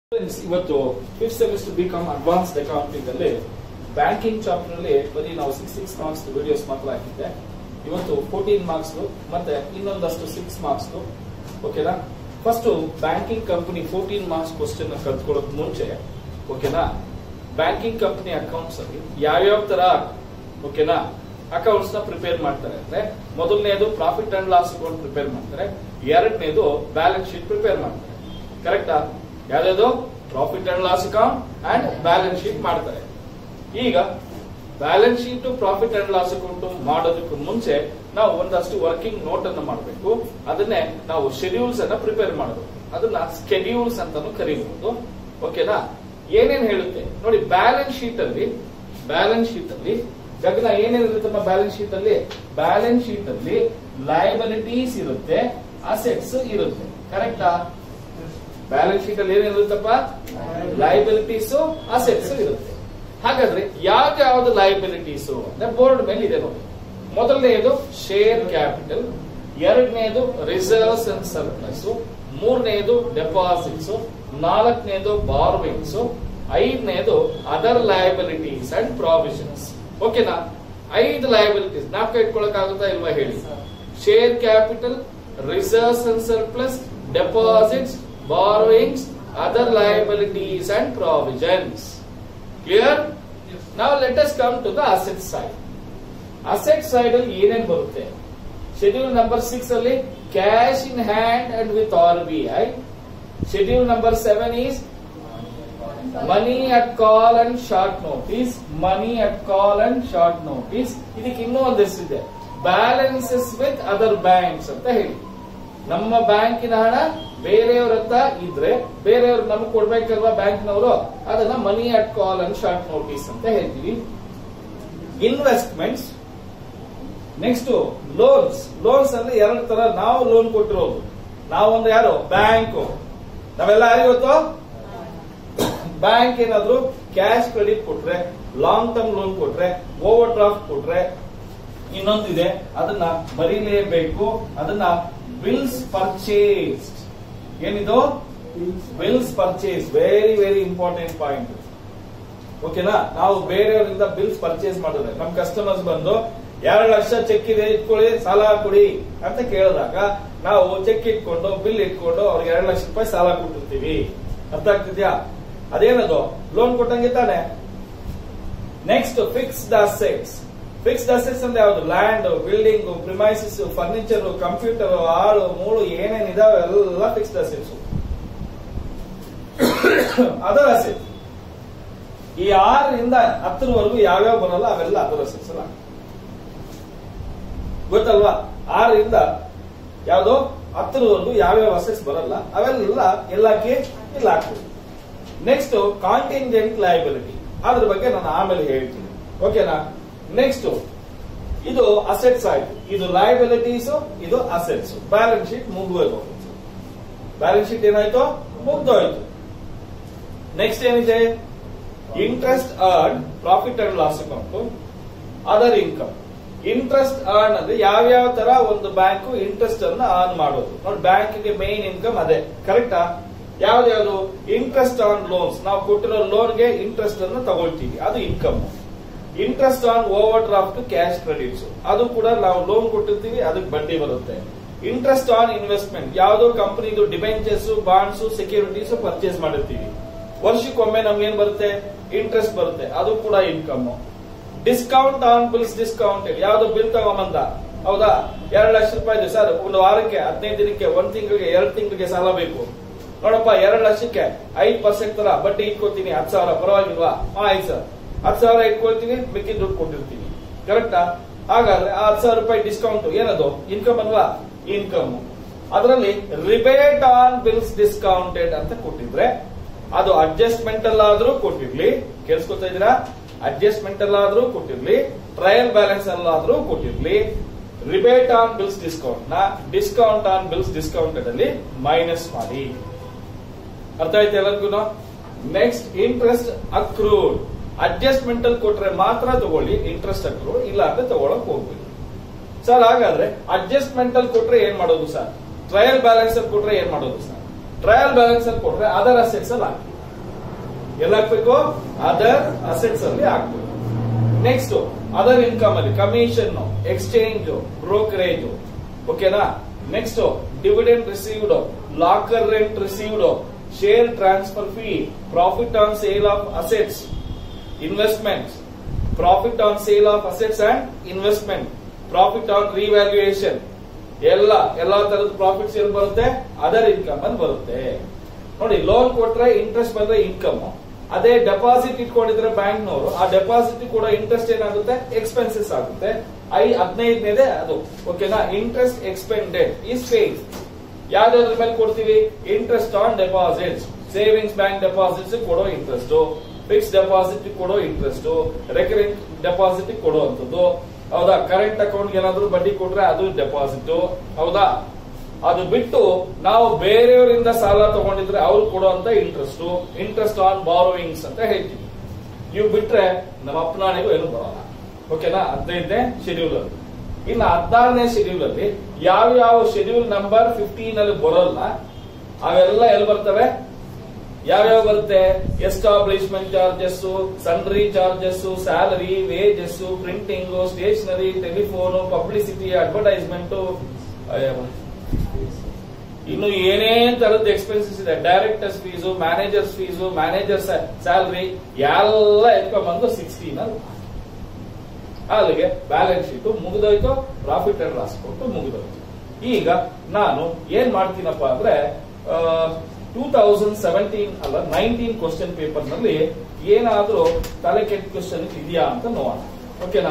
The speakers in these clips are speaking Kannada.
Friends, ಇವತ್ತು fifth semester B com advanced accounting ಅಲ್ಲಿ ಬ್ಯಾಂಕಿಂಗ್ ಚಾಪ್ಟರ್ ಅಲ್ಲಿ ಬರೀ ನಾವು ಸಿಕ್ಸ್ ಸಿಕ್ಸ್ ಮಾರ್ಕ್ಸ್ ವಿಡಿಯೋಸ್ ಮಾತ್ರ ಹಾಕಿದ್ದೆ ಇವತ್ತು ಫೋರ್ಟೀನ್ ಮಾರ್ಕ್ಸ್ ಮತ್ತೆ ಇನ್ನೊಂದಷ್ಟು ಸಿಕ್ಸ್ ಮಾರ್ಕ್ಸ್ ಓಕೆನಾ first banking company fourteen marks question ಕಲ್ತ್ಕೊಳ್ಳೋಕ್ ಮುಂಚೆ ಓಕೆನಾ ಬ್ಯಾಂಕಿಂಗ್ ಕಂಪನಿ ಅಕೌಂಟ್ಸ್ ಅಲ್ಲಿ ಯಾವ್ಯಾವ ತರ ಓಕೆನಾ ಅಕೌಂಟ್ಸ್ ನ ಪ್ರಿಪೇರ್ ಮಾಡ್ತಾರೆ ಅಂದ್ರೆ ಮೊದಲನೇದು profit and loss account prepare ಮಾಡ್ತಾರೆ ಎರಡನೇದು ಬ್ಯಾಲೆನ್ಸ್ ಶೀಟ್ ಪ್ರಿಪೇರ್ ಮಾಡ್ತಾರೆ ಕರೆಕ್ಟಾ ಯಾವ್ದು profit and loss account and balance sheet ಮಾಡ್ತಾರೆ ಈಗ balance sheet profit and loss account ಮಾಡೋದಕ್ಕೂ ಮುಂಚೆ ನಾವು ಒಂದಷ್ಟು ವರ್ಕಿಂಗ್ ನೋಟ್ ಅನ್ನು ಮಾಡಬೇಕು ಅದನ್ನೇ ನಾವು ಶೆಡ್ಯೂಲ್ಸ್ ಅನ್ನ ಪ್ರಿಪೇರ್ ಮಾಡಬೇಕು ಅದನ್ನ ಸ್ಕೆಡ್ಯೂಲ್ಸ್ ಅಂತಾನು ಕರೀಬಹುದು ಓಕೆನಾ ಏನೇನ್ ಹೇಳುತ್ತೆ ನೋಡಿ ಬ್ಯಾಲೆನ್ಸ್ ಶೀಟ್ ಅಲ್ಲಿ ಬ್ಯಾಲೆನ್ಸ್ ಶೀಟ್ ಅಲ್ಲಿ ಗಗನ ಏನೇನಿರುತ್ತಮ್ಮ ಬ್ಯಾಲೆನ್ಸ್ ಶೀಟ್ ಅಲ್ಲಿ ಬ್ಯಾಲೆನ್ಸ್ ಶೀಟ್ ಅಲ್ಲಿ ಲಯಬಿಲಿಟೀಸ್ ಇರುತ್ತೆ ಅಸೆಟ್ಸ್ ಇರುತ್ತೆ ಕರೆಕ್ಟಾ ಬ್ಯಾಲೆನ್ಸ್ ಶೀಟ್ ಅಲ್ಲಿ ಏನಿರುತ್ತಪ್ಪ ಲೈಬಿಲಿಟೀಸ್ ಅಸೆಟ್ಸ್ ಇರುತ್ತೆ ಹಾಗಾದ್ರೆ ಯಾವ್ದು ಲೈಬಿಲಿಟೀಸ್ ಅಂದ್ರೆ ಬೋರ್ಡ್ ಮೇಲೆ ಇದೆ ನೋಡಿ ಮೊದಲನೆಯದು ಶೇರ್ ಕ್ಯಾಪಿಟಲ್ ಎರಡನೇದು ರಿಸರ್ವ್ಸ್ ಅಂಡ್ ಸರ್ಪ್ಲಸ್ ಮೂರನೇದು ಡೆಪಾಸಿಟ್ಸ್ ನಾಲ್ಕನೇದು ಬಾರ್ವಿಂಗ್ಸ್ ಐದನೇದು ಅದರ್ ಲಯಬಿಲಿಟೀಸ್ ಅಂಡ್ ಪ್ರಾವಿಷನ್ಸ್ ಓಕೆನಾ ಐದು ಲಯಬಿಲಿಟೀಸ್ ನಾಲ್ಕು ಇಟ್ಕೊಳಕ್ಕಾಗುತ್ತಾ ಇಲ್ವಾ ಹೇಳಿ share capital reserves and surplus deposits borrowings, other liabilities and provisions. Clear? Now let us come to the asset side. Asset side ಅಲ್ಲಿ ಏನೇನ್ ಬರುತ್ತೆ ಶೆಡ್ಯೂಲ್ ನಂಬರ್ ಸಿಕ್ಸ್ ಅಲ್ಲಿ cash in hand and with R B I schedule number seven is money at call and short notice money at call and short notice ಇದಕ್ಕೆ ಇನ್ನೂ ಒಂದು ಹೆಸರಿದೆ ಬ್ಯಾಲೆನ್ಸಸ್ ವಿತ್ ಅದರ್ ಬ್ಯಾಂಕ್ಸ್ ಅಂತ ಹೇಳಿ ನಮ್ಮ ಬ್ಯಾಂಕಿನ ಹಣ ಬೇರೆಯವ್ರ ಹತ್ರ ಇದ್ರೆ ಬೇರೆಯವ್ರು ನಮ್ಗೆ ಕೊಡ್ಬೇಕಲ್ವಾ ಬ್ಯಾಂಕ್ನವರು ಅದನ್ನ money at call and short notice ಅಂತ ಹೇಳ್ತೀವಿ ಇನ್ವೆಸ್ಟ್ಮೆಂಟ್ಸ್ ನೆಕ್ಸ್ಟ್ ಲೋನ್ಸ್ ಲೋನ್ಸ್ ಅಲ್ಲಿ ಎರಡು ತರ ನಾವು ಲೋನ್ ಕೊಟ್ಟಿರೋದು ನಾವೊಂದು ಯಾರು ಬ್ಯಾಂಕ್ ನಾವೆಲ್ಲ ಯಾರು ಗೊತ್ತು ಬ್ಯಾಂಕ್ ಏನಾದ್ರು ಕ್ಯಾಶ್ ಕ್ರೆಡಿಟ್ ಕೊಟ್ರೆ ಲಾಂಗ್ ಟರ್ಮ್ ಲೋನ್ ಕೊಟ್ರೆ ಓವರ್ ಡ್ರಾಫ್ಟ್ ಕೊಟ್ರೆ ಇನ್ನೊಂದಿದೆ ಅದನ್ನ ಬರೀಲೇಬೇಕು ಅದನ್ನ ಬಿಲ್ಸ್ ಪರ್ಚೇಸ್ ಏನಿದು bills purchase very very important point ಓಕೆನಾ ನಾವು ಬೇರೆಯವರಿಂದ ಬಿಲ್ಸ್ ಪರ್ಚೇಸ್ ಮಾಡಿದ್ರೆ ನಮ್ ಕಸ್ಟಮರ್ಸ್ ಬಂದು ಎರಡು ಲಕ್ಷ ಚೆಕ್ ಇದೆ ಇಟ್ಕೊಳ್ಳಿ ಸಾಲ ಕೊಡಿ ಅಂತ ಕೇಳಿದಾಗ ನಾವು ಚೆಕ್ ಇಟ್ಕೊಂಡು ಬಿಲ್ ಇಟ್ಕೊಂಡು ಅವ್ರಿಗೆ ಎರಡು ಲಕ್ಷ ರೂಪಾಯಿ ಸಾಲ ಕೊಟ್ಟಿರ್ತೀವಿ ಅರ್ಥ ಆಗ್ತಿದ್ಯಾ ಅದೇನದು ಲೋನ್ ಕೊಟ್ಟಂಗೆ ತಾನೆ next fixed assets fixed assets ಅಂದ್ರೆ ಯಾವ್ದು land building premises furniture computer ಆಳು ಮೂಳು ಏನೇನ್ ಇದಾವೆ ಎಲ್ಲ ಫಿಕ್ಸ್ಡ್ ಅಸೆಟ್ಸ್ ಅದರ್ ಅಸೆಟ್ ಈ ಆರರಿಂದ ಹತ್ತರವರೆಗೂ ಯಾವ್ಯಾವ ಬರಲ್ಲ ಅವೆಲ್ಲ ಅದರ್ ಅಸೆಟ್ಸ್ ಅಲ್ಲ ಗೊತ್ತಲ್ವಾ ಆರರಿಂದ ಯಾವ್ದು ಹತ್ತರವರೆಗೂ ಯಾವ್ಯಾವ ಅಸೆಟ್ಸ್ ಬರಲ್ಲ ಅವೆಲ್ಲ ಎಲ್ಲಕ್ಕೆ ಇಲ್ಲ ಹಾಕ್ಬೋದು ನೆಕ್ಸ್ಟ್ ಕಾಂಟಿಂಜೆಂಟ್ ಲಯಬಿಲಿಟಿ ಅದ್ರ ಬಗ್ಗೆ ನಾನು ಆಮೇಲೆ ಹೇಳ್ತೀನಿ ಓಕೆನಾ ನೆಕ್ಸ್ಟ್ ಇದು ಅಸೆಟ್ಸ್ ಆಯ್ತು ಇದು ಲಯಬಿಲಿಟೀಸ್ ಇದು ಅಸೆಟ್ಸ್ ಬ್ಯಾಲೆನ್ಸ್ ಶೀಟ್ ಮುಗಿದೋಯ್ತು ಬ್ಯಾಲೆನ್ಸ್ ಶೀಟ್ ಏನಾಯ್ತು ಮುಗ್ದೋಯ್ತು ನೆಕ್ಸ್ಟ್ ಏನಿದೆ interest earn profit and loss account other income interest earn ಅಂದ್ರೆ ಯಾವ್ಯಾವ ತರ ಒಂದು ಬ್ಯಾಂಕ್ ಇಂಟ್ರೆಸ್ಟ್ ಅನ್ನ ಅರ್ನ್ ಮಾಡೋದು ನೋಡಿ ಬ್ಯಾಂಕ್ಗೆ ಮೇನ್ ಇನ್ಕಮ್ ಅದೇ ಕರೆಕ್ಟಾ ಯಾವ್ದ್ಯಾವ್ದು ಇಂಟ್ರೆಸ್ಟ್ ಆನ್ ಲೋನ್ಸ್ ನಾವು ಕೊಟ್ಟಿರೋ ಲೋನ್ಗೆ ಇಂಟ್ರೆಸ್ಟ್ ಅನ್ನು ತಗೊಳ್ತೀವಿ ಅದು income interest on overdraft cash credits ಅದು ಕೂಡ ನಾವು ಲೋನ್ ಕೊಟ್ಟಿರ್ತೀವಿ ಅದಕ್ಕೆ ಬಡ್ಡಿ ಬರುತ್ತೆ ಇಂಟ್ರೆಸ್ಟ್ ಆನ್ ಇನ್ವೆಸ್ಟ್ಮೆಂಟ್ ಯಾವುದೋ ಕಂಪನಿದು ಡಿಬೆಂಚರ್ಸ್ ಬಾಂಡ್ಸ್ ಸೆಕ್ಯೂರಿಟೀಸ್ ಪರ್ಚೇಸ್ ಮಾಡಿರ್ತೀವಿ ವರ್ಷಕ್ಕೊಮ್ಮೆ ನಮ್ಗೆ ಏನ್ ಬರುತ್ತೆ ಇಂಟ್ರೆಸ್ಟ್ ಬರುತ್ತೆ ಅದು ಕೂಡ income discount on bills discount ಯಾವ್ದು ಬಿಲ್ ತಗೊಂಬಂದ ಹೌದಾ ಎರಡು ಲಕ್ಷ ರೂಪಾಯಿ ಸರ್ ಒಂದು ವಾರಕ್ಕೆ ಹದಿನೈದು ದಿನಕ್ಕೆ ಒಂದ್ ತಿಂಗಳಿಗೆ ಎರಡು ತಿಂಗಳಿಗೆ ಸಾಲ ಬೇಕು ನೋಡಪ್ಪ ಎರಡು ಲಕ್ಷಕ್ಕೆ ಐದ್ ಪರ್ಸೆಂಟ್ ತರ ಬಡ್ಡಿ ಇಟ್ಕೊತೀನಿ ಹತ್ತು ಸಾವಿರ ಪರವಾಗಿಲ್ವಾ ಆಯ್ತು ಸರ್ ಹತ್ತು ಸಾವಿರ ಇಟ್ಕೊಳ್ತೀನಿ ಮಿಕ್ಕಿ ದುಡ್ಡು ಕೊಟ್ಟಿರ್ತೀನಿ ಕರೆಕ್ಟಾ ಹಾಗಾದ್ರೆ ಆ ಹತ್ತು ಸಾವಿರ ರೂಪಾಯಿ ಡಿಸ್ಕೌಂಟ್ ಏನದು ಇನ್ಕಮ್ ಅಲ್ವಾ ಇನ್ಕಮ್ ಅದರಲ್ಲಿ ರಿಬೇಟ್ ಆನ್ ಬಿಲ್ಸ್ ಡಿಸ್ಕೌಂಟೆಡ್ ಅಂತ ಕೊಟ್ಟಿದ್ರೆ ಅದು ಅಡ್ಜಸ್ಟ್ಮೆಂಟ್ ಅಲ್ಲಾದ್ರೂ ಕೊಟ್ಟಿರ್ಲಿ ಕೇಳಿಸ್ಕೊತಾ ಇದೀರಾ ಅಡ್ಜಸ್ಟ್ಮೆಂಟ್ ಅಲ್ಲಾದ್ರೂ ಕೊಟ್ಟಿರ್ಲಿ ಟ್ರಯಲ್ ಬ್ಯಾಲೆನ್ಸ್ ಅಲ್ಲಾದ್ರೂ ಕೊಟ್ಟಿರ್ಲಿ ರಿಬೇಟ್ ಆನ್ ಬಿಲ್ಸ್ ಡಿಸ್ಕೌಂಟ್ ನ ಡಿಸ್ಕೌಂಟ್ ಆನ್ ಬಿಲ್ಸ್ ಡಿಸ್ಕೌಂಟೆಡ್ ಅಲ್ಲಿ ಮೈನಸ್ ಮಾಡಿ ಅರ್ಥ ಆಯ್ತು ಎಲ್ಲರಿಗೂ ನೆಕ್ಸ್ಟ್ ಇಂಟ್ರೆಸ್ಟ್ ಅಕ್ರೂಡ್ ಅಡ್ಜಸ್ಟ್ಮೆಂಟ್ ಅಲ್ಲಿ ಕೊಟ್ರೆ ಮಾತ್ರ ತಗೊಳ್ಳಿ ಇಂಟ್ರೆಸ್ಟ್ ಅಕ್ರೂಡ್ ಇಲ್ಲ ಅಂದ್ರೆ ತಗೊಳಕ್ ಹೋಗ್ಬೇಕು ಸರ್ ಹಾಗಾದ್ರೆ ಅಡ್ಜಸ್ಟ್ಮೆಂಟ್ ಅಲ್ಲಿ ಕೊಟ್ರೆ ಏನ್ ಮಾಡೋದು ಸರ್ ಟ್ರಯಲ್ ಬ್ಯಾಲೆನ್ಸ್ ಅಲ್ಲಿ ಕೊಟ್ರೆ ಏನ್ ಮಾಡೋದು ಸರ್ ಟ್ರಯಲ್ ಬ್ಯಾಲೆನ್ಸ್ ಅಲ್ಲಿ ಕೊಟ್ರೆ ಅದರ್ ಅಸೆಟ್ಸ್ ಅಲ್ಲಿ ಹಾಕಿ ಎಲ್ಲ ಹಾಕ್ಬೇಕು ಅದರ್ ಅಸೆಟ್ಸ್ ಅಲ್ಲಿ ಹಾಕ್ಬೇಕು ನೆಕ್ಸ್ಟ್ ಅದರ್ ಇನ್ಕಮ್ ಅಲ್ಲಿ ಕಮಿಷನ್ ಎಕ್ಸ್ಚೇಂಜ್ ಬ್ರೋಕರೇಜ್ ಓಕೆನಾ next dividend received locker rent received share transfer fee profit on sale of assets investments profit on sale of assets and investment profit on revaluation ಎಲ್ಲ ಎಲ್ಲಾ ತರದ ಪ್ರಾಫಿಟ್ಸ್ ಎಲ್ಲಿ ಬರುತ್ತೆ ಅದರ್ ಇನ್ಕಮ್ ಅಲ್ಲಿ ಬರುತ್ತೆ ನೋಡಿ ಲೋನ್ ಕೊಟ್ರೆ ಇಂಟ್ರೆಸ್ಟ್ ಬಂದ್ರೆ ಇನ್ಕಮ್ ಅದೇ ಡೆಪಾಸಿಟ್ ಇಟ್ಕೊಂಡಿದ್ರೆ ಬ್ಯಾಂಕ್ನವರು ಆ ಡೆಪಾಸಿಟ್ ಕೂಡ ಇಂಟ್ರೆಸ್ಟ್ ಏನಾಗುತ್ತೆ ಎಕ್ಸ್ಪೆನ್ಸಸ್ ಆಗುತ್ತೆ ಐ ಹದಿನೈದನೇದೇ ಅದು ಓಕೆನಾ ಇಂಟ್ರೆಸ್ಟ್ ಎಕ್ಸ್ಪೆಂಡೆಡ್ ಈಸ್ ಪೇಡ್ ಯಾವ್ದಾದ್ರ ಮೇಲೆ ಕೊಡ್ತೀವಿ interest on deposits savings bank deposits ಕೊಡೋ ಇಂಟ್ರೆಸ್ಟ್ ಫಿಕ್ಸ್ ಡೆಪಾಸಿಟ್ ಕೊಡೋ ಇಂಟ್ರೆಸ್ಟ್ ರೆಕರಿಂಗ್ ಡೆಪಾಸಿಟ್ ಕೊಡುವಂಥದ್ದು ಹೌದಾ ಕರೆಂಟ್ ಅಕೌಂಟ್ ಏನಾದ್ರು ಬಡ್ಡಿ ಕೊಟ್ರೆ ಅದು ಡೆಪಾಸಿಟ್ ಹೌದಾ ಅದು ಬಿಟ್ಟು ನಾವು ಬೇರೆಯವರಿಂದ ಸಾಲ ತಗೊಂಡಿದ್ರೆ ಅವ್ರು ಕೊಡುವಂತ ಇಂಟ್ರೆಸ್ಟ್ ಇಂಟ್ರೆಸ್ಟ್ ಆನ್ ಬಾರೋವಿಂಗ್ಸ್ ಅಂತ ಹೇಳ್ತೀವಿ ಇವು ಬಿಟ್ರೆ ನಮ್ಮ ಅಪ್ಪನಾಣಿಗೂ ಏನು ಬರೋಲ್ಲ ಓಕೆನಾ ಹದಿನೈದನೇ ಶೆಡ್ಯೂಲ್ ಅಲ್ಲಿ ಇನ್ನು ಹದಿನಾರನೇ ಶೆಡ್ಯೂಲ್ ಅಲ್ಲಿ ಯಾವ ಯಾವ ಶೆಡ್ಯೂಲ್ ನಂಬರ್ ಫಿಫ್ಟೀನ್ ಅಲ್ಲಿ ಬರೋಲ್ಲ ಅವೆಲ್ಲ ಎಲ್ಲಿ ಬರ್ತವೆ ಯಾವ್ಯಾವ ಬರುತ್ತೆ establishment charges sundry charges salary wages printing stationery telephone publicity advertisement ಇನ್ನು ಏನೇನ್ ತರದ ಎಕ್ಸ್ಪೆನ್ಸಸ್ ಇದೆ directors fees managers fees manager salary ಎಲ್ಲ ಎತ್ಕೊಂಡ್ಬಂದು ಸಿಕ್ಸ್ಟೀನ್ ಅಲ್ಲಿ ಅಲ್ಲಿಗೆ ಬ್ಯಾಲೆನ್ಸ್ ಶೀಟ್ ಮುಗಿದೋಯ್ತು ಪ್ರಾಫಿಟ್ ಅಂಡ್ ಲಾಸ್ ಕೊಟ್ಟು ಮುಗಿದೋಯ್ತು ಈಗ ನಾನು ಏನ್ ಮಾಡ್ತೀನಪ್ಪ ಅಂದ್ರೆ ಟೂ ತೌಸಂಡ್ ಸೆವೆಂಟೀನ್ ಅಲ್ಲ ನೈನ್ಟೀನ್ ಕ್ವಶನ್ ಪೇಪರ್ ನಲ್ಲಿ ಏನಾದ್ರೂ ತಲೆ ಕೆಟ್ಟ ಕ್ವಶನ್ ಇದೆಯಾ ಅಂತ ನೋಡೋಣ ಓಕೆನಾ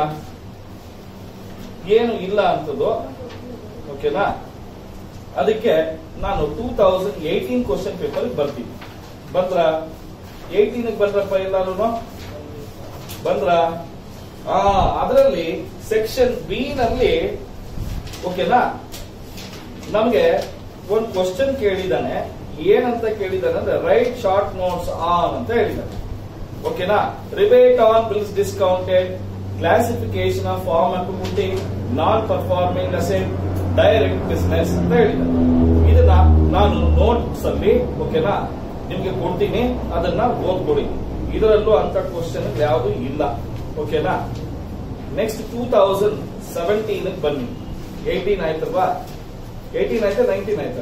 ಏನು ಇಲ್ಲ ಅಂತದ್ದು ಓಕೆನಾ ಅದಕ್ಕೆ ನಾನು two thousand eighteen question paper ಬರ್ತೀನಿ ಬಂದ್ರ ಏಯ್ಟೀನ್ ಬಂದ್ರಪ್ಪ ಎಲ್ಲಾರು ಬಂದ್ರ ಆ ಅದರಲ್ಲಿ ಸೆಕ್ಷನ್ ಬಿ ನಲ್ಲಿ ಓಕೆನಾ ನಮ್ಗೆ ಒಂದು ಕ್ವಶನ್ ಕೇಳಿದಾನೆ ಏನಂತ ಕೇಳಿದಾನೆ ಅಂದ್ರೆ ರೈಟ್ ಶಾರ್ಟ್ ನೋಟ್ಸ್ ಆನ್ ಅಂತ ಹೇಳಿದಾನೆ ಓಕೆನಾ rebate on bills discounted classification of form accounting non performing asset direct business ಅಂತ ಹೇಳಿದಾನೆ ಇದನ್ನ ನಾನು ನೋಟ್ಸ್ ಅಲ್ಲಿ ಓಕೆನಾ ನಿಮ್ಗೆ ಕೊಡ್ತೀನಿ ಅದನ್ನ ಓದ್ಕೊಡಿ ಇದರಲ್ಲೂ ಅಂತ ಕ್ವಶನ್ ಯಾವುದು ಇಲ್ಲ ಓಕೆನಾ ನೆಕ್ಸ್ಟ್ ಟೂ ತೌಸಂಡ್ ಸೆವೆಂಟೀನ್ ಬನ್ನಿ ಏಯ್ಟೀನ್ ಆಯ್ತಲ್ವಾ ಏಯ್ಟೀನ್ ಆಯ್ತಾ ನೈನ್ಟೀನ್ ಆಯ್ತಾ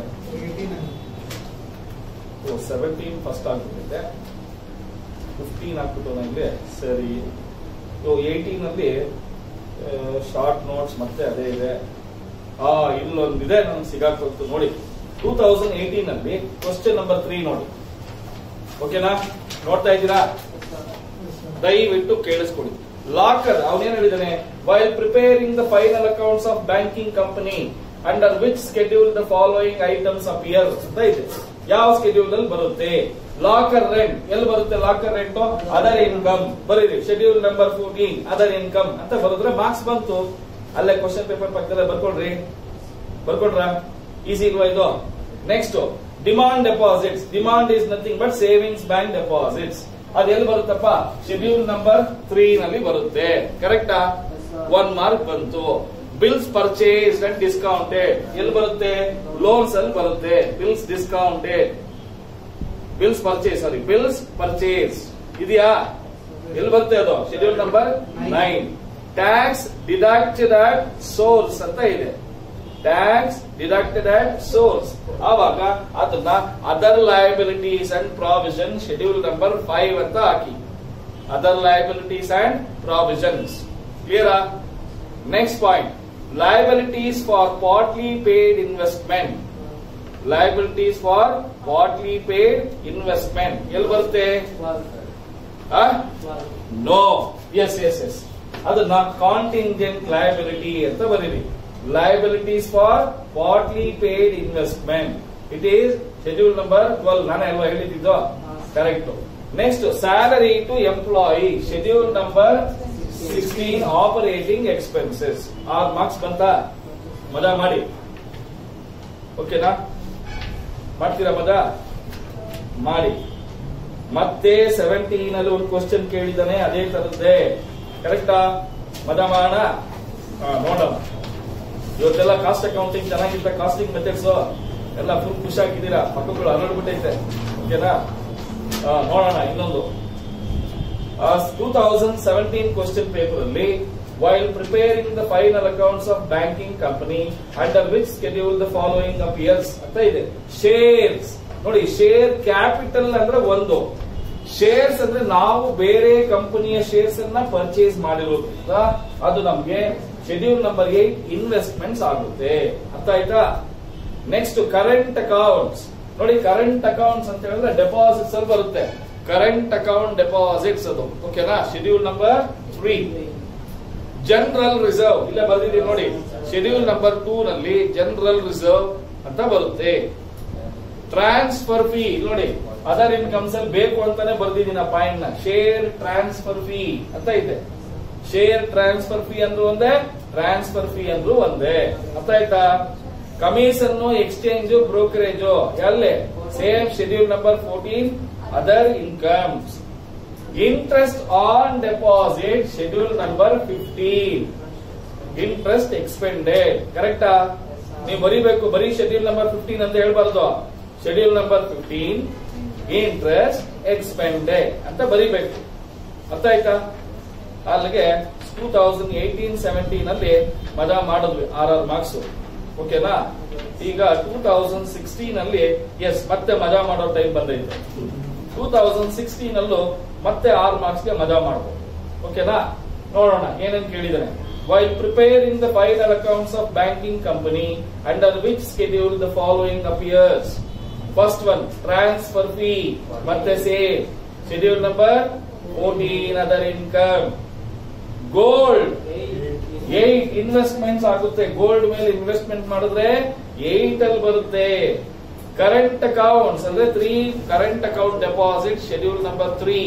ಓ ಸೆವೆಂಟೀನ್ ಫಸ್ಟ್ ಆಗ್ಬಿಟ್ಟಿದೆ ಫಿಫ್ಟೀನ್ ಆಗ್ಬಿಟ್ಟು ನನಗೆ ಸರಿ ಏಯ್ಟೀನ್ ಅಲ್ಲಿ ಶಾರ್ಟ್ ನೋಟ್ಸ್ ಮತ್ತೆ ಅದೇ ಇದೆ ಆ ಇಲ್ಲೊಂದಿದೆ ನಮ್ಗೆ ಸಿಗಾಕೋತು ನೋಡಿ ಟೂ ತೌಸಂಡ್ ಏಯ್ಟೀನ್ ಅಲ್ಲಿ ಕ್ವಶನ್ ನಂಬರ್ ತ್ರೀ ನೋಡಿ ಓಕೆನಾ ನೋಡ್ತಾ ಇದ್ದೀರಾ ದಯವಿಟ್ಟು ಕೇಳಿಸ್ಕೊಡಿ ಲಾಕರ್ ಅವನೇನ್ ಹೇಳಿದಾನೆ while preparing the final accounts of banking company under which schedule the following items appear ಅಂತ ಇದೆ ಯಾವ ಸ್ಕೆಡ್ಯೂಲ್ ಅಲ್ಲಿ ಬರುತ್ತೆ ಲಾಕರ್ ರೆಂಟ್ ಎಲ್ಲಿ ಬರುತ್ತೆ ಲಾಕರ್ ರೆಂಟ್ ಅದರ್ ಇನ್ಕಮ್ ಬರೀರಿ schedule number fourteen other income ಅಂತ ಬರೆದ್ರೆ ಮಾರ್ಕ್ಸ್ ಬಂತು ಅಲ್ಲೇ ಕ್ವಶನ್ ಪೇಪರ್ ಪಕ್ಕದಲ್ಲೇ ಬರ್ಕೊಳ್ರಿ ಬರ್ಕೊಡ್ರ ಈಸಿ ಇಲ್ವಾ ಇದು next demand deposits demand is nothing but savings bank deposits ಅದು ಎಲ್ಲಿ ಬರುತ್ತಪ್ಪ ಶೆಡ್ಯೂಲ್ ನಂಬರ್ ತ್ರೀ ನಲ್ಲಿ ಬರುತ್ತೆ ಕರೆಕ್ಟಾ ಒನ್ ಮಾರ್ಕ್ ಬಂತು ಬಿಲ್ಸ್ ಪರ್ಚೇಸ್ ಅಂಡ್ ಡಿಸ್ಕೌಂಟೆಡ್ ಎಲ್ಲಿ ಬರುತ್ತೆ ಲೋನ್ಸ್ ಅಲ್ಲಿ ಬರುತ್ತೆ bills discounted bills purchase sorry bills purchase ಇದೆಯಾ ಎಲ್ಲಿ ಬರುತ್ತೆ ಅದು schedule number nine tax deducted at source ಅಂತ ಇದೆ ಟ್ಯಾಕ್ಸ್ ಡಿಡಕ್ಟೆಡ್ ಅಟ್ ಸೋರ್ಸ್ ಆವಾಗ ಅದನ್ನ other liabilities and provision schedule number five ಅಂತ ಹಾಕಿ ಅದರ್ ಲಯಬಿಲಿಟೀಸ್ ಅಂಡ್ ಪ್ರಾವಿಷನ್ಸ್ ಕ್ಲಿಯರಾ next point liabilities for partly paid investment liabilities for partly paid investment ಎಲ್ಲಿ ಬರುತ್ತೆ ನೋ ಎಸ್ ಎಸ್ ಎಸ್ ಅದನ್ನ ಕಾಂಟಿಂಜೆಂಟ್ ಲಯಬಿಲಿಟಿ ಅಂತ ಬರೀರಿ liabilities for partly paid investment it is schedule number twelve ನಾನೇ ಅಲ್ವಾ ಹೇಳಿದ್ದು correct next salary to employee schedule number sixteen operating expenses ಆರ್ ಮಾರ್ಕ್ಸ್ ಬಂತ ಮಜಾ ಮಾಡಿ ಓಕೆನಾ ಮಾಡ್ತೀರಾ ಮಜಾ ಮಾಡಿ ಮತ್ತೆ ಸೆವೆಂಟೀನ್ ಅಲ್ಲಿ ಒಂದು ಕ್ವಶನ್ ಕೇಳಿದಾನೆ ಅದೇ ತರದ್ದೇ ಕರೆಕ್ಟಾ ಮದ ಮಾಡೋಣ ಹಾ, ನೋಡೋಣ ಇವತ್ತೆಲ್ಲ ಕಾಸ್ಟ್ ಅಕೌಂಟಿಂಗ್ ಚೆನ್ನಾಗಿತ್ತ ಕಾಸ್ಟಿಂಗ್ ಮೆಥಡ್ಸ್ ಎಲ್ಲ ಫುಲ್ ಖುಷಿ ಆಗಿದ್ದೀರಾ ಮಕ್ಕಳು ಹರಡ್ಬಿಟ್ಟೈತೆ ಓಕೆನಾ ಆ, ನೋಡೋಣ ಇನ್ನೊಂದು two thousand seventeen question paper ಅಲ್ಲಿ while preparing the final accounts of banking company under which schedule the following appears ಅಂತ ಇದೆ ಶೇರ್ಸ್ ನೋಡಿ ಶೇರ್ ಕ್ಯಾಪಿಟಲ್ ಅಂದ್ರೆ ಒಂದು ಶೇರ್ಸ್ ಅಂದ್ರೆ ನಾವು ಬೇರೆ ಕಂಪನಿಯ ಶೇರ್ಸ್ ಅನ್ನ ಪರ್ಚೇಸ್ ಮಾಡಿರೋದ್ರಿಂದ ಅದು ನಮ್ಗೆ ಶೆಡ್ಯೂಲ್ ನಂಬರ್ ಏಟ್ ಇನ್ವೆಸ್ಟ್ಮೆಂಟ್ಸ್ ಆಗುತ್ತೆ ಅರ್ಥ ಆಯ್ತಾ ನೆಕ್ಸ್ಟ್ ಕರೆಂಟ್ ಅಕೌಂಟ್ಸ್ ನೋಡಿ ಕರೆಂಟ್ ಅಕೌಂಟ್ಸ್ ಅಂತ ಹೇಳಿದ್ರೆ ಡೆಪಾಸಿಟ್ಸ್ ಅಲ್ಲಿ ಬರುತ್ತೆ ಕರೆಂಟ್ ಅಕೌಂಟ್ ಡೆಪಾಸಿಟ್ಸ್ ಅದು ಓಕೆನಾ schedule number three general reserve ಇಲ್ಲೇ ಬರ್ದಿದ್ದೀವಿ ನೋಡಿ ಶೆಡ್ಯೂಲ್ ನಂಬರ್ ಟೂ ನಲ್ಲಿ ಜನರಲ್ ರಿಸರ್ವ್ ಅಂತ ಬರುತ್ತೆ ಟ್ರಾನ್ಸ್ಫರ್ ಫೀ ನೋಡಿ ಅದರ್ ಇನ್ಕಮ್ಸ್ ಅಲ್ಲಿ ಬೇಕು ಅಂತಾನೆ ಬರ್ದಿದ್ದೀನಿ ಆ ಪಾಯಿಂಟ್ ನ ಶೇರ್ ಟ್ರಾನ್ಸ್ಫರ್ ಫೀ ಅಂತ ಇದೆ ಶೇರ್ ಟ್ರಾನ್ಸ್ಫರ್ ಫೀ ಅಂದ್ರು ಒಂದೇ ಟ್ರಾನ್ಸ್ಫರ್ ಫೀ ಅಂದ್ರು ಒಂದೇ ಅರ್ಥ ಆಯ್ತಾ ಕಮಿಷನ್ ಎಕ್ಸ್ಚೇಂಜ್ ಬ್ರೋಕರೇಜ್ ಎಲ್ಲೇ same schedule number fourteen other incomes interest on deposit schedule number fifteen interest expended ಕರೆಕ್ಟಾ ನೀವು ಬರೀಬೇಕು ಬರೀ ಶೆಡ್ಯೂಲ್ ನಂಬರ್ ಫಿಫ್ಟೀನ್ ಅಂತ ಹೇಳ್ಬಾರ್ದು schedule number fifteen interest expended ಅಂತ ಬರೀಬೇಕು ಅರ್ಥ ಆಯ್ತಾ ಅಲ್ಲಿಗೆ ಟೂ ತೌಸಂಡ್ ಏಯ್ಟೀನ್ ಸೆವೆಂಟೀನ್ ಅಲ್ಲಿ ಮಜಾ ಮಾಡಿದ್ವಿ ಆರ್ ಆರ್ ಮಾರ್ಕ್ಸ್ ಓಕೆನಾ ಈಗ ಟೂ ತೌಸಂಡ್ ಸಿಕ್ಸ್ಟೀನ್ ಅಲ್ಲಿ ಎಸ್ ಮತ್ತೆ ಮಜಾ ಮಾಡೋ ಟೈಮ್ ಬಂದೈತೆ ಟೂ ತೌಸಂಡ್ ಸಿಕ್ಸ್ಟೀನ್ ಅಲ್ಲೂ ಮತ್ತೆ ಆರ್ ಮಾರ್ಕ್ಸ್ ಗೆ ಮಜಾ ಮಾಡಬಹುದು ಓಕೆನಾ ನೋಡೋಣ ಏನೇನ್ ಕೇಳಿದಾನೆ while preparing the final accounts of banking company under which schedule the following appears first one transfer fee ಮತ್ತೆ same schedule number fourteen other income gold eight investments ಆಗುತ್ತೆ ಗೋಲ್ಡ್ ಮೇಲೆ ಇನ್ವೆಸ್ಟ್ಮೆಂಟ್ ಮಾಡಿದ್ರೆ ಏಟ್ ಅಲ್ಲಿ ಬರುತ್ತೆ ಕರೆಂಟ್ ಅಕೌಂಟ್ಸ್ ಅಂದ್ರೆ three current account deposit schedule number three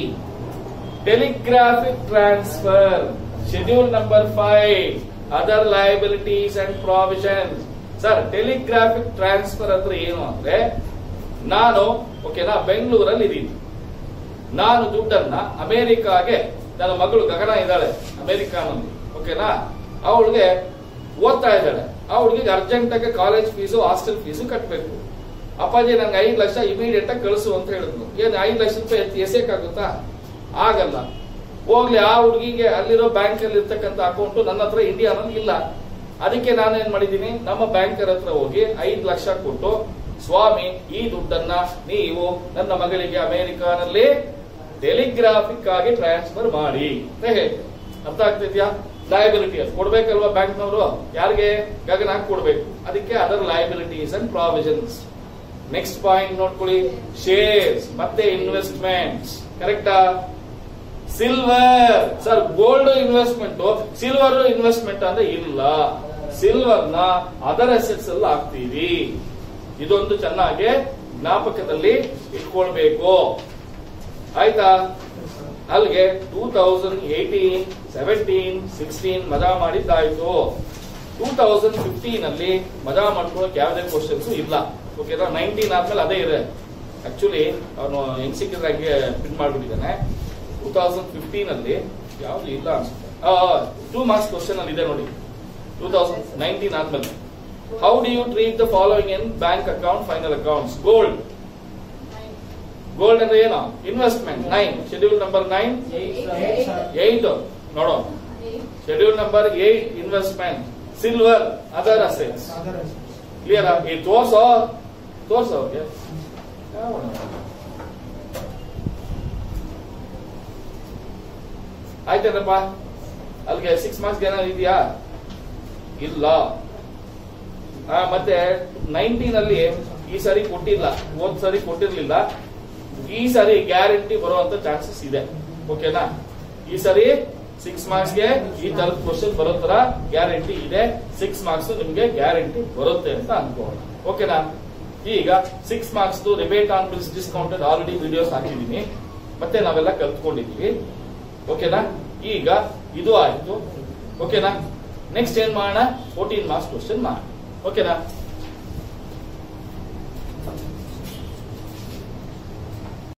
telegraphic transfer schedule number five other liabilities and provisions sir telegraphic transfer ಅಂದ್ರೆ ಏನು ಅಂದ್ರೆ ನಾನು ಓಕೆನಾ ಬೆಂಗಳೂರಲ್ಲಿ ಇದ್ದೀನಿ ನಾನು ದುಡ್ಡನ್ನ ಅಮೆರಿಕಾಗೆ ನನ್ನ ಮಗಳು ಗಗನ ಇದ್ದಾಳೆ ಅಮೆರಿಕಾನಲ್ಲಿ ಓಕೆನಾ ಅವಳಿಗೆ ಓದ್ತಾ ಇದ್ದಾಳೆ ಅವಳಿಗೆ ಅರ್ಜೆಂಟ್ ಆಗಿ ಕಾಲೇಜ್ ಫೀಸು ಹಾಸ್ಟೆಲ್ ಫೀಸು ಕಟ್ಟಬೇಕು ಅಪ್ಪಾಜಿ ನಂಗೆ ಐದು ಲಕ್ಷ ಇಮಿಡಿಯೇಟ್ ಆಗಿ ಕಳಿಸು ಅಂತ ಹೇಳಿದ್ನು ಏನ್ ಐದು ಲಕ್ಷ ರೂಪಾಯಿ ಎತ್ತಿ ಎಸೆಯಕ್ಕಾಗುತ್ತಾ ಆಗಲ್ಲ ಹೋಗ್ಲಿ ಆ ಹುಡುಗಿಗೆ ಅಲ್ಲಿರೋ ಬ್ಯಾಂಕ್ ಅಲ್ಲಿ ಇರ್ತಕ್ಕಂಥ ಅಕೌಂಟ್ ನನ್ನ ಹತ್ರ ಇಂಡಿಯಾನಲ್ಲಿ ಇಲ್ಲ ಅದಕ್ಕೆ ನಾನೇನ್ ಮಾಡಿದ್ದೀನಿ ನಮ್ಮ ಬ್ಯಾಂಕರ್ ಹತ್ರ ಹೋಗಿ ಐದು ಲಕ್ಷ ಕೊಟ್ಟು ಸ್ವಾಮಿ ಈ ದುಡ್ಡನ್ನ ನೀವು ನನ್ನ ಮಗಳಿಗೆ ಅಮೆರಿಕಾನಲ್ಲಿ ಟೆಲಿಗ್ರಾಫಿಕ್ ಆಗಿ ಟ್ರಾನ್ಸ್ಫರ್ ಮಾಡಿ ಅಂತ ಹೇಳಿ ಅರ್ಥ ಆಗ್ತಿದ್ಯಾ ಲಯಬಿಲಿಟಿ ಅದು ಕೊಡ್ಬೇಕಲ್ವಾ ಬ್ಯಾಂಕ್ನವರು ಯಾರಿಗೆ ಗಗನ ಕೊಡ್ಬೇಕು ಅದಕ್ಕೆ other liabilities and provisions next point ನೋಡ್ಕೊಳ್ಳಿ ಶೇರ್ಸ್ ಮತ್ತೆ ಇನ್ವೆಸ್ಟ್ಮೆಂಟ್ಸ್ ಕರೆಕ್ಟಾ silver sir gold investment silver investment ಅಂದ್ರೆ ಇಲ್ಲ ಸಿಲ್ವರ್ ನ ಅದರ್ ಅಸೆಟ್ಸ್ ಎಲ್ಲ ಹಾಕ್ತೀವಿ ಇದೊಂದು ಚೆನ್ನಾಗಿ ಜ್ಞಾಪಕದಲ್ಲಿ ಇಟ್ಕೊಳ್ಬೇಕು ಆಯ್ತಾ ಅಲ್ಲಿಗೆ two thousand eighteen seventeen sixteen ಮಜಾ ಮಾಡಿದ್ದಾಯ್ತು ಟೂ ತೌಸಂಡ್ ಫಿಫ್ಟೀನ್ ಅಲ್ಲಿ ಮಜಾ ಮಾಡ್ಕೊಳಕ್ ಯಾವುದೇ ಕ್ವಶನ್ಸ್ ಇಲ್ಲ ಓಕೆನಾ ನೈನ್ಟೀನ್ ಆದ್ಮೇಲೆ ಅದೇ ಇದೆ ಆಕ್ಚುಲಿ ಅವನು ಹೆಂಗ್ ಸಿಕ್ಕಿದ್ರಾಗೆ ಪ್ರಿಂಟ್ ಮಾಡ್ಬಿಟ್ಟಿದ್ದಾನೆ ಟೂ ತೌಸಂಡ್ ಫಿಫ್ಟೀನ್ ಅಲ್ಲಿ ಯಾವ್ದು ಇಲ್ಲ ಅನ್ಸುತ್ತೆ ಟೂ ಮಾರ್ಕ್ಸ್ ಕ್ವಶನ್ ಅಲ್ಲಿ ಇದೆ ನೋಡಿ ಟೂ ತೌಸಂಡ್ ನೈನ್ಟೀನ್ ಆದ್ಮೇಲೆ how do you treat the following in bank account final accounts gold gold ಅಂದ್ರೆ ಏನು investment nine schedule number nine eight ನೋಡೋ schedule number eight investment silver other assets clear ಈ ತೋರ್ಸೋ ತೋರ್ಸೋ ಅವ್ರಿಗೆ ಆಯ್ತೇನಪ್ಪ ಅಲ್ಲಿಗೆ ಸಿಕ್ಸ್ ಮಾರ್ಕ್ಸ್ ಏನಾದ್ರು ಇದೆಯಾ ಇಲ್ಲ ಆ, ಮತ್ತೆ ನೈನ್ಟೀನ್ ಅಲ್ಲಿ ಈ ಸಾರಿ ಕೊಟ್ಟಿಲ್ಲ ಹೋದ್ ಸಾರಿ ಕೊಟ್ಟಿರ್ಲಿಲ್ಲ ಈ ಸಾರಿ ಗ್ಯಾರಂಟಿ ಬರುವಂತ ಚಾನ್ಸಸ್ ಇದೆ ಓಕೆನಾ ಈ ಸಾರಿ ಸಿಕ್ಸ್ ಮಾರ್ಕ್ಸ್ ಗೆ ಈ ತರದ ಕ್ವಶನ್ ಬರೋ ತರ ಗ್ಯಾರಂಟಿ ಇದೆ ಸಿಕ್ಸ್ ಮಾರ್ಕ್ಸ್ ನಿಮ್ಗೆ ಗ್ಯಾರಂಟಿ ಬರುತ್ತೆ ಅಂತ ಅನ್ಕೋಣ ಓಕೆನಾ ಈಗ six marks rebate on bills discounted already videos ಹಾಕಿದೀನಿ ಮತ್ತೆ ನಾವೆಲ್ಲ ಕಲ್ತ್ಕೊಂಡಿದೀವಿ ಓಕೆನಾ ಈಗ ಇದು ಆಯ್ತು ಓಕೆನಾ ನೆಕ್ಸ್ಟ್ ಏನ್ ಮಾಡೋಣ ಫೋರ್ಟೀನ್ ಮಾರ್ಕ್ಸ್ ಕ್ವಶನ್ ಮಾಡೋಣ ಓಕೆನಾ